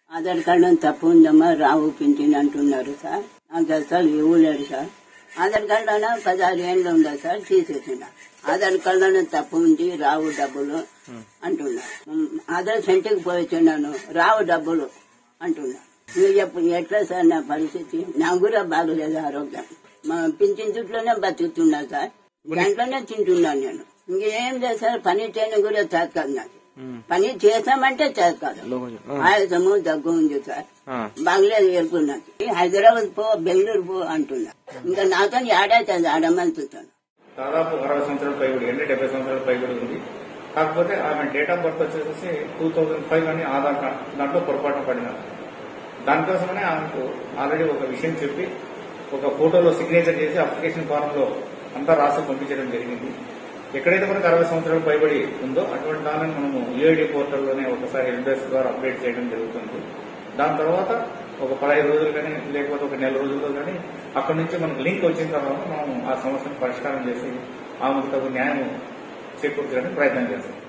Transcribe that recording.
Aadhaar card తప్పు ఉందమ్మా రావు pension అంటున్నారు సార్ నాకు అసలు ఇవ్వలేరు సార్ ఆధార్ కార్డులోనే పదహారు ఏళ్ళు ఉందా సార్ తీసేసిన ఆధార్ కార్డులోనే తప్పు ఉంది రావు డబ్బులు అంటున్నా ఉమ్, ఆధార్ సెంటర్కి పోయిస్తున్నాను రావు డబ్బులు అంటున్నా మీరు చెప్పు ఎట్లా సార్ నా పరిస్థితి నాకు కూడా బాగలేదు ఆరోగ్యం మా పింఛన్ చుట్లోనే బతుకుతున్నా సార్ దాంట్లోనే తింటున్నాను నేను ఇంకేం లేదు సార్ పని చేయడం కూడా చేస్తాను నాకు పని చేస్తామంటే చేస్తాను ఆయాసము దగ్గు ఉంది సార్ బాగలేదు ఏర్పడినది హైదరాబాద్ పో బెంగళూరు పో అంటున్నా ఇంకా నాతో ఆడైతుంది ఆడమంటున్నాను దాదాపు అరవై సంవత్సరాల పైబడి అంటే డెబ్బై సంవత్సరాల పైబడి ఉంది కాకపోతే ఆమె డేట్ ఆఫ్ బర్త్ వచ్చేసి టూ థౌజండ్ ఫైవ్ అని ఆధార్ కార్డ్ దాంట్లో పొరపాటున పడినారు దానికోసమనే ఆమెకు ఆల్రెడీ ఒక విషయం చెప్పి ఒక ఫోటోలో సిగ్నేచర్ చేసి అప్లికేషన్ ఫారం లో అంతా రాసి పంపించడం జరిగింది ఎక్కడైతే మనకు అరవై సంవత్సరాలు పైబడి ఉందో అటువంటి దానిని మనము యూఐడి పోర్టల్లోనే ఒకసారి ఎంబెస్ ద్వారా అప్డేట్ చేయడం జరుగుతుంది దాని తర్వాత ఒక పదహైదు రోజులు కానీ లేకపోతే ఒక నెల రోజుల్లో కానీ అక్కడి నుంచి మనకు లింక్ వచ్చిన తర్వాత మనం ఆ సమస్యను పరిష్కారం చేసి ఆమెకు తగు న్యాయం చేకూర్చడానికి ప్రయత్నం చేస్తాం